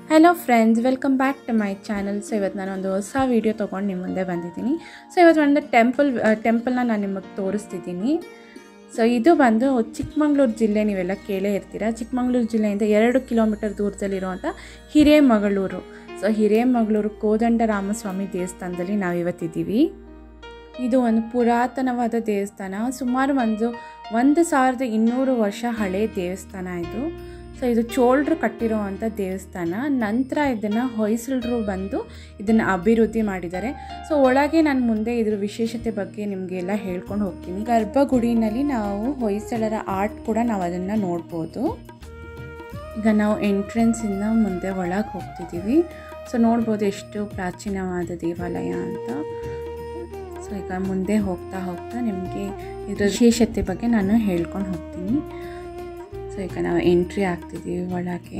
hello friends welcome back to my channel so ಇವತ್ತು ನಾನು ಒಂದು ಹೊಸ ವೀಡಿಯೋ ತೊಗೊಂಡು ನಿಮ್ಮ ಮುಂದೆ ಬಂದಿದ್ದೀನಿ ಸೊ ಇವತ್ತು ಒಂದು ಟೆಂಪಲ್ ಟೆಂಪಲ್ನ ನಾನು ನಿಮಗೆ ತೋರಿಸ್ತಿದ್ದೀನಿ ಸೊ ಇದು ಬಂದು ಚಿಕ್ಕಮಂಗ್ಳೂರು ಜಿಲ್ಲೆ ನೀವೆಲ್ಲ ಕೇಳೇ ಇರ್ತೀರ ಚಿಕ್ಕಮಂಗ್ಳೂರು ಜಿಲ್ಲೆಯಿಂದ ಎರಡು ಕಿಲೋಮೀಟರ್ ದೂರದಲ್ಲಿರುವಂಥ ಹಿರೇಮಗಳೂರು ಸೊ ಹಿರೇಮಗಳೂರು ಕೋದಂಡರಾಮಸ್ವಾಮಿ ದೇವಸ್ಥಾನದಲ್ಲಿ ನಾವು ಇವತ್ತಿದ್ದೀವಿ ಇದು ಒಂದು ಪುರಾತನವಾದ ದೇವಸ್ಥಾನ ಸುಮಾರು ಒಂದು ಒಂದು ಸಾವಿರದ ಇನ್ನೂರು ವರ್ಷ ಹಳೆ ದೇವಸ್ಥಾನ ಇದು ಸೊ ಇದು ಚೋಳರು ಕಟ್ಟಿರುವಂಥ ದೇವಸ್ಥಾನ ನಂತರ ಇದನ್ನು ಹೊಯ್ಸಳರು ಬಂದು ಇದನ್ನು ಅಭಿವೃದ್ಧಿ ಮಾಡಿದ್ದಾರೆ ಸೊ ಒಳಗೆ ನಾನು ಮುಂದೆ ಇದ್ರ ವಿಶೇಷತೆ ಬಗ್ಗೆ ನಿಮಗೆಲ್ಲ ಹೇಳ್ಕೊಂಡು ಹೋಗ್ತೀನಿ ಗರ್ಭಗುಡಿನಲ್ಲಿ ನಾವು ಹೊಯ್ಸಳರ ಆರ್ಟ್ ಕೂಡ ನಾವು ಅದನ್ನು ನೋಡ್ಬೋದು ಈಗ ನಾವು ಎಂಟ್ರೆನ್ಸಿಂದ ಮುಂದೆ ಒಳಗೆ ಹೋಗ್ತಿದ್ದೀವಿ ಸೊ ನೋಡ್ಬೋದು ಎಷ್ಟು ಪ್ರಾಚೀನವಾದ ದೇವಾಲಯ ಅಂತ ಸೊ ಈಗ ಮುಂದೆ ಹೋಗ್ತಾ ಹೋಗ್ತಾ ನಿಮಗೆ ಇದರ ವಿಶೇಷತೆ ಬಗ್ಗೆ ನಾನು ಹೇಳ್ಕೊಂಡು ಹೋಗ್ತೀನಿ ಸೊ ಈಗ ನಾವು ಎಂಟ್ರಿ ಆಗ್ತಿದ್ದೀವಿ ಒಳಗೆ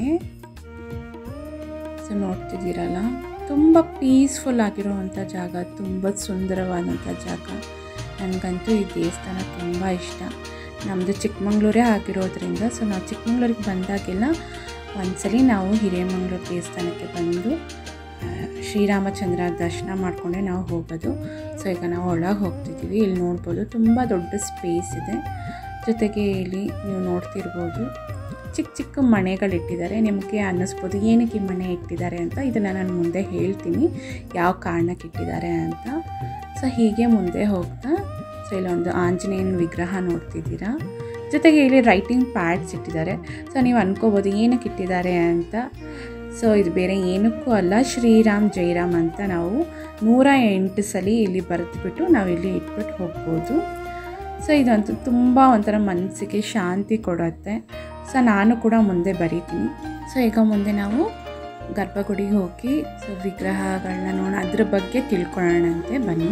ಸೊ ನೋಡ್ತಿದ್ದೀರಲ್ಲ ತುಂಬ ಪೀಸ್ಫುಲ್ ಆಗಿರುವಂಥ ಜಾಗ ತುಂಬ ಸುಂದರವಾದಂಥ ಜಾಗ ನನಗಂತೂ ಈ ದೇವಸ್ಥಾನ ತುಂಬ ಇಷ್ಟ ನಮ್ಮದು ಚಿಕ್ಕಮಂಗ್ಳೂರೇ ಆಗಿರೋದ್ರಿಂದ ಸೊ ನಾವು ಚಿಕ್ಕಮಂಗ್ಳೂರಿಗೆ ಬಂದಾಗೆಲ್ಲ ಒಂದ್ಸಲಿ ನಾವು ಹಿರೇಮಂಗ್ಳೂರು ದೇವಸ್ಥಾನಕ್ಕೆ ಬಂದು ಶ್ರೀರಾಮಚಂದ್ರ ದರ್ಶನ ಮಾಡಿಕೊಂಡೆ ನಾವು ಹೋಗೋದು ಸೊ ಈಗ ನಾವು ಒಳಗೆ ಹೋಗ್ತಿದ್ದೀವಿ ಇಲ್ಲಿ ನೋಡ್ಬೋದು ತುಂಬ ದೊಡ್ಡ ಸ್ಪೇಸ್ ಇದೆ ಜೊತೆಗೆ ಇಲ್ಲಿ ನೀವು ನೋಡ್ತಿರ್ಬೋದು ಚಿಕ್ಕ ಚಿಕ್ಕ ಮನೆಗಳಿಟ್ಟಿದ್ದಾರೆ ನಿಮಗೆ ಅನ್ನಿಸ್ಬೋದು ಏನಕ್ಕೆ ಈ ಮನೆ ಇಟ್ಟಿದ್ದಾರೆ ಅಂತ ಇದನ್ನು ನಾನು ಮುಂದೆ ಹೇಳ್ತೀನಿ ಯಾವ ಕಾರಣಕ್ಕೆ ಇಟ್ಟಿದ್ದಾರೆ ಅಂತ ಸೊ ಹೀಗೆ ಮುಂದೆ ಹೋಗ್ತಾ ಸೊ ಇಲ್ಲೊಂದು ಆಂಜನೇಯನ ವಿಗ್ರಹ ನೋಡ್ತಿದ್ದೀರಾ ಜೊತೆಗೆ ಇಲ್ಲಿ ರೈಟಿಂಗ್ ಪ್ಯಾಡ್ಸ್ ಇಟ್ಟಿದ್ದಾರೆ ಸೊ ನೀವು ಅನ್ಕೋಬೋದು ಏನಕ್ಕೆ ಇಟ್ಟಿದ್ದಾರೆ ಅಂತ ಸೊ ಇದು ಬೇರೆ ಏನಕ್ಕೂ ಅಲ್ಲ ಶ್ರೀರಾಮ್ ಜೈರಾಮ್ ಅಂತ ನಾವು ನೂರ ಎಂಟು ಸಲ ಇಲ್ಲಿ ಬರೆದುಬಿಟ್ಟು ನಾವು ಇಲ್ಲಿ ಇಟ್ಬಿಟ್ಟು ಹೋಗ್ಬೋದು ಸೊ ಇದಂತೂ ತುಂಬ ಒಂಥರ ಮನಸ್ಸಿಗೆ ಶಾಂತಿ ಕೊಡುತ್ತೆ ಸೊ ನಾನು ಕೂಡ ಮುಂದೆ ಬರೀತೀನಿ ಸೊ ಈಗ ಮುಂದೆ ನಾವು ಗರ್ಭಗುಡಿಗೆ ಹೋಗಿ ಸೊ ವಿಗ್ರಹಗಳನ್ನ ನೋಡೋಣ ಅದ್ರ ಬಗ್ಗೆ ತಿಳ್ಕೊಳ್ಳೋಣಂತೆ ಬನ್ನಿ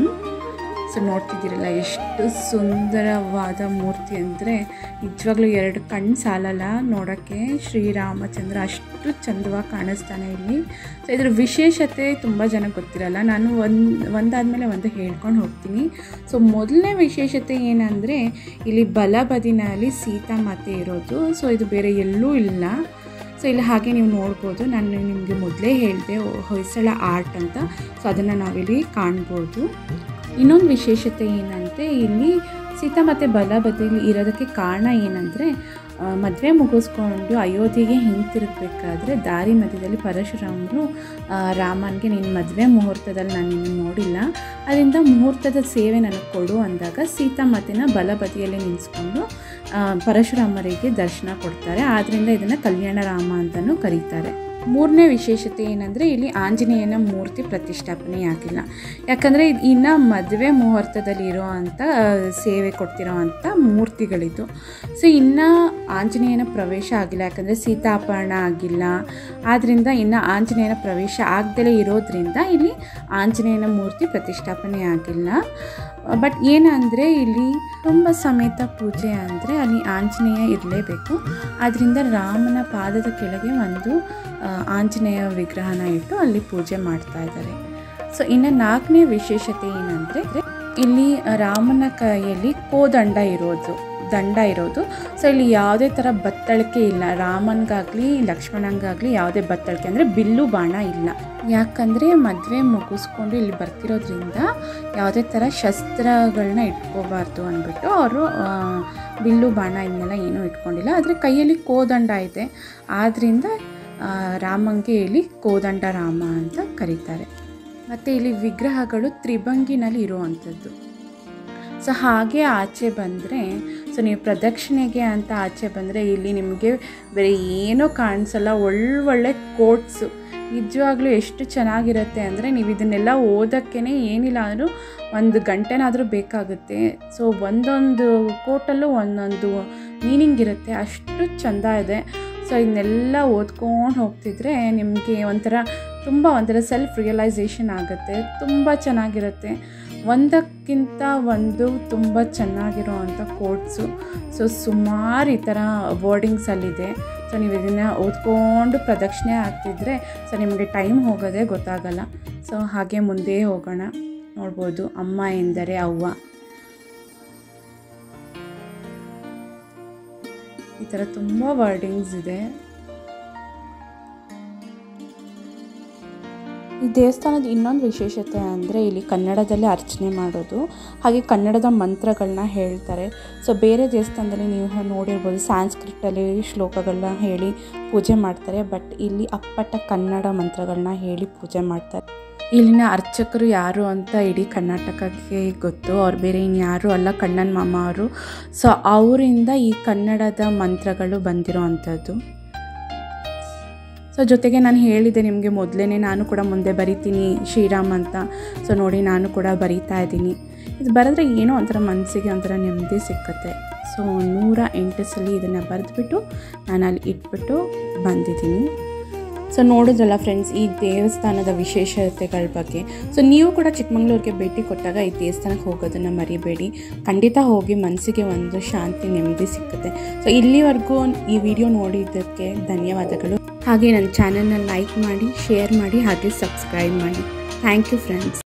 ಸೊ ನೋಡ್ತಿದ್ದೀರಲ್ಲ ಎಷ್ಟು ಸುಂದರವಾದ ಮೂರ್ತಿ ಅಂದರೆ ನಿಜವಾಗ್ಲೂ ಎರಡು ಕಣ್ಣು ಸಾಲಲ್ಲ ನೋಡೋಕ್ಕೆ ಶ್ರೀರಾಮಚಂದ್ರ ಅಷ್ಟು ಚಂದವಾಗಿ ಕಾಣಿಸ್ತಾನೆ ಇಲ್ಲಿ ಸೊ ಇದ್ರ ವಿಶೇಷತೆ ತುಂಬ ಜನ ಗೊತ್ತಿರಲ್ಲ ನಾನು ಒಂದು ಒಂದಾದಮೇಲೆ ಒಂದು ಹೇಳ್ಕೊಂಡು ಹೋಗ್ತೀನಿ ಸೊ ಮೊದಲನೇ ವಿಶೇಷತೆ ಏನಂದರೆ ಇಲ್ಲಿ ಬಲಬದಿನಲ್ಲಿ ಸೀತಾ ಮಾತೆ ಇರೋದು ಸೊ ಇದು ಬೇರೆ ಎಲ್ಲೂ ಇಲ್ಲ ಸೊ ಇಲ್ಲಿ ಹಾಗೆ ನೀವು ನೋಡ್ಬೋದು ನಾನು ನಿಮಗೆ ಮೊದಲೇ ಹೇಳಿದೆ ಹೊಯ್ಸಳ ಆರ್ಟ್ ಅಂತ ಸೊ ಅದನ್ನು ನಾವಿಲ್ಲಿ ಕಾಣ್ಬೋದು ಇನ್ನೊಂದು ವಿಶೇಷತೆ ಏನಂದರೆ ಇಲ್ಲಿ ಸೀತಾ ಮತ್ತು ಬಲಬದಿಲಿ ಇರೋದಕ್ಕೆ ಕಾರಣ ಏನಂದರೆ ಮದುವೆ ಮುಗಿಸ್ಕೊಂಡು ಅಯೋಧ್ಯೆಗೆ ಹಿಂತಿರುಗಬೇಕಾದ್ರೆ ದಾರಿ ಮಧ್ಯದಲ್ಲಿ ಪರಶುರಾಮರು ರಾಮನಿಗೆ ನಿನ್ನ ಮದುವೆ ಮುಹೂರ್ತದಲ್ಲಿ ನಾನು ನಿನ್ನ ನೋಡಿಲ್ಲ ಅದರಿಂದ ಮುಹೂರ್ತದ ಸೇವೆ ನನಗೆ ಕೊಡು ಅಂದಾಗ ಸೀತಾ ಮಾತೆನ ಬಲಬದಿಯಲ್ಲಿ ನಿಲ್ಲಿಸ್ಕೊಂಡು ಪರಶುರಾಮರಿಗೆ ದರ್ಶನ ಕೊಡ್ತಾರೆ ಆದ್ದರಿಂದ ಇದನ್ನು ಕಲ್ಯಾಣ ರಾಮ ಅಂತಲೂ ಕರೀತಾರೆ ಮೂರನೇ ವಿಶೇಷತೆ ಏನಂದರೆ ಇಲ್ಲಿ ಆಂಜನೇಯನ ಮೂರ್ತಿ ಪ್ರತಿಷ್ಠಾಪನೆ ಆಗಿಲ್ಲ ಯಾಕಂದರೆ ಇನ್ನು ಮದುವೆ ಮುಹೂರ್ತದಲ್ಲಿ ಇರೋ ಅಂಥ ಸೇವೆ ಕೊಡ್ತಿರೋ ಅಂಥ ಮೂರ್ತಿಗಳಿದ್ದು ಸೊ ಇನ್ನು ಆಂಜನೇಯನ ಪ್ರವೇಶ ಆಗಿಲ್ಲ ಯಾಕಂದರೆ ಸೀತಾಪರಣ ಆಗಿಲ್ಲ ಆದ್ದರಿಂದ ಇನ್ನು ಆಂಜನೇಯನ ಪ್ರವೇಶ ಆಗದಲೇ ಇರೋದ್ರಿಂದ ಇಲ್ಲಿ ಆಂಜನೇಯನ ಮೂರ್ತಿ ಪ್ರತಿಷ್ಠಾಪನೆ ಆಗಿಲ್ಲ ಬಟ್ ಏನಂದರೆ ಇಲ್ಲಿ ತುಂಬ ಸಮೇತ ಪೂಜೆ ಅಂದರೆ ಅಲ್ಲಿ ಆಂಜನೇಯ ಇರಲೇಬೇಕು ಆದ್ದರಿಂದ ರಾಮನ ಪಾದದ ಕೆಳಗೆ ಒಂದು ಆಂಜನೇಯ ವಿಗ್ರಹನ ಇಟ್ಟು ಅಲ್ಲಿ ಪೂಜೆ ಮಾಡ್ತಾ ಇದ್ದಾರೆ ಸೊ ಇನ್ನು ನಾಲ್ಕನೇ ವಿಶೇಷತೆ ಏನಂದರೆ ಇಲ್ಲಿ ರಾಮನ ಕೈಯಲ್ಲಿ ಕೋದಂಡ ಇರೋದು ದಂಡ ಇರೋದು ಸೊ ಇಲ್ಲಿ ಯಾವುದೇ ಥರ ಬತ್ತಳಿಕೆ ಇಲ್ಲ ರಾಮನಿಗಾಗಲಿ ಲಕ್ಷ್ಮಣನಿಗಾಗಲಿ ಯಾವುದೇ ಬತ್ತಳಿಕೆ ಅಂದರೆ ಬಿಲ್ಲು ಬಾಣ ಇಲ್ಲ ಯಾಕಂದರೆ ಮದುವೆ ಮುಗಿಸ್ಕೊಂಡು ಇಲ್ಲಿ ಬರ್ತಿರೋದ್ರಿಂದ ಯಾವುದೇ ಥರ ಶಸ್ತ್ರಗಳನ್ನ ಇಟ್ಕೋಬಾರ್ದು ಅಂದ್ಬಿಟ್ಟು ಅವರು ಬಿಲ್ಲು ಬಾಣ ಇದನ್ನೆಲ್ಲ ಏನೂ ಇಟ್ಕೊಂಡಿಲ್ಲ ಆದರೆ ಕೈಯಲ್ಲಿ ಕೋದಂಡ ಇದೆ ಆದ್ದರಿಂದ ರಾಮಂಗೆ ಇಲ್ಲಿ ಕೋದಂಡ ರಾಮ ಅಂತ ಕರೀತಾರೆ ಮತ್ತು ಇಲ್ಲಿ ವಿಗ್ರಹಗಳು ತ್ರಿಭಂಗಿನಲ್ಲಿ ಇರುವಂಥದ್ದು ಸೊ ಹಾಗೆ ಆಚೆ ಬಂದರೆ ಸೊ ನೀವು ಪ್ರದಕ್ಷಿಣೆಗೆ ಅಂತ ಆಚೆ ಬಂದರೆ ಇಲ್ಲಿ ನಿಮಗೆ ಬೇರೆ ಏನೂ ಕಾಣಿಸಲ್ಲ ಒಳ್ಳೊಳ್ಳೆ ಕೋಟ್ಸು ನಿಜವಾಗ್ಲೂ ಎಷ್ಟು ಚೆನ್ನಾಗಿರುತ್ತೆ ಅಂದರೆ ನೀವು ಇದನ್ನೆಲ್ಲ ಓದೋಕ್ಕೇ ಏನಿಲ್ಲ ಅಂದರೂ ಒಂದು ಗಂಟೆನಾದರೂ ಬೇಕಾಗುತ್ತೆ ಸೊ ಒಂದೊಂದು ಕೋಟಲ್ಲೂ ಒಂದೊಂದು ಮೀನಿಂಗ್ ಇರುತ್ತೆ ಅಷ್ಟು ಚೆಂದ ಇದೆ ಸೊ ಇದನ್ನೆಲ್ಲ ಓದ್ಕೊಂಡು ಹೋಗ್ತಿದ್ರೆ ನಿಮಗೆ ಒಂಥರ ತುಂಬ ಒಂಥರ ಸೆಲ್ಫ್ ರಿಯಲೈಸೇಷನ್ ಆಗುತ್ತೆ ತುಂಬ ಚೆನ್ನಾಗಿರುತ್ತೆ ಒಂದಕ್ಕಿಂತ ಒಂದು ತುಂಬ ಚೆನ್ನಾಗಿರೋ ಅಂಥ ಕೋಟ್ಸು ಸೊ ಸುಮಾರು ಈ ಥರ ವರ್ಡಿಂಗ್ಸಲ್ಲಿದೆ ಸೊ ನೀವು ಇದನ್ನು ಓದ್ಕೊಂಡು ಪ್ರದಕ್ಷಿಣೆ ಆಗ್ತಿದ್ರೆ ಸೊ ನಿಮಗೆ ಟೈಮ್ ಹೋಗೋದೇ ಗೊತ್ತಾಗಲ್ಲ ಸೊ ಹಾಗೆ ಮುಂದೆ ಹೋಗೋಣ ನೋಡ್ಬೋದು ಅಮ್ಮ ಎಂದರೆ ಅವ್ವ ಈ ಥರ ತುಂಬ ವರ್ಡಿಂಗ್ಸ್ ಇದೆ ಈ ದೇವಸ್ಥಾನದ ಇನ್ನೊಂದು ವಿಶೇಷತೆ ಅಂದರೆ ಇಲ್ಲಿ ಕನ್ನಡದಲ್ಲೇ ಅರ್ಚನೆ ಮಾಡೋದು ಹಾಗೆ ಕನ್ನಡದ ಮಂತ್ರಗಳನ್ನ ಹೇಳ್ತಾರೆ ಸೊ ಬೇರೆ ದೇವಸ್ಥಾನದಲ್ಲಿ ನೀವು ನೋಡಿರ್ಬೋದು ಸಾಂಸ್ಕ್ರಿಟಲ್ಲಿ ಶ್ಲೋಕಗಳನ್ನ ಹೇಳಿ ಪೂಜೆ ಮಾಡ್ತಾರೆ ಬಟ್ ಇಲ್ಲಿ ಅಪ್ಪಟ ಕನ್ನಡ ಮಂತ್ರಗಳನ್ನ ಹೇಳಿ ಪೂಜೆ ಮಾಡ್ತಾರೆ ಇಲ್ಲಿನ ಅರ್ಚಕರು ಯಾರು ಅಂತ ಇಡೀ ಕರ್ನಾಟಕಕ್ಕೆ ಗೊತ್ತು ಅವ್ರು ಬೇರೆ ಇನ್ಯಾರು ಅಲ್ಲ ಕಣ್ಣನ್ ಮಾಮ ಅವರು ಸೊ ಅವರಿಂದ ಈ ಕನ್ನಡದ ಮಂತ್ರಗಳು ಬಂದಿರೋ ಅಂಥದ್ದು ಸೊ ಜೊತೆಗೆ ನಾನು ಹೇಳಿದೆ ನಿಮಗೆ ಮೊದಲೇ ನಾನು ಕೂಡ ಮುಂದೆ ಬರಿತೀನಿ ಶ್ರೀರಾಮ್ ಅಂತ ಸೊ ನೋಡಿ ನಾನು ಕೂಡ ಬರಿತಾ ಇದ್ದೀನಿ ಇದು ಬರೆದ್ರೆ ಏನೋ ಒಂಥರ ಮನಸ್ಸಿಗೆ ಒಂಥರ ನೆಮ್ಮದಿ ಸಿಕ್ಕತ್ತೆ ಸೊ ನೂರ ಎಂಟು ಸಲ ಇದನ್ನು ಬರೆದ್ಬಿಟ್ಟು ನಾನು ಅಲ್ಲಿ ಇಟ್ಬಿಟ್ಟು ಬಂದಿದ್ದೀನಿ ಸೊ ನೋಡಿದ್ರಲ್ಲ ಫ್ರೆಂಡ್ಸ್ ಈ ದೇವಸ್ಥಾನದ ವಿಶೇಷತೆಗಳ ಬಗ್ಗೆ ಸೊ ನೀವು ಕೂಡ ಚಿಕ್ಕಮಂಗ್ಳೂರಿಗೆ ಭೇಟಿ ಕೊಟ್ಟಾಗ ಈ ದೇವಸ್ಥಾನಕ್ಕೆ ಹೋಗೋದನ್ನು ಮರಿಬೇಡಿ ಖಂಡಿತ ಹೋಗಿ ಮನಸ್ಸಿಗೆ ಒಂದು ಶಾಂತಿ ನೆಮ್ಮದಿ ಸಿಕ್ಕುತ್ತೆ ಸೊ ಇಲ್ಲಿವರೆಗೂ ಈ ವಿಡಿಯೋ ನೋಡಿದ್ದಕ್ಕೆ ಧನ್ಯವಾದಗಳು ಹಾಗೆ ನನ್ನ ಚಾನಲ್ನ ಲೈಕ್ ಮಾಡಿ ಶೇರ್ ಮಾಡಿ ಹಾಗೆ ಸಬ್ಸ್ಕ್ರೈಬ್ ಮಾಡಿ ಥ್ಯಾಂಕ್ ಯು ಫ್ರೆಂಡ್ಸ್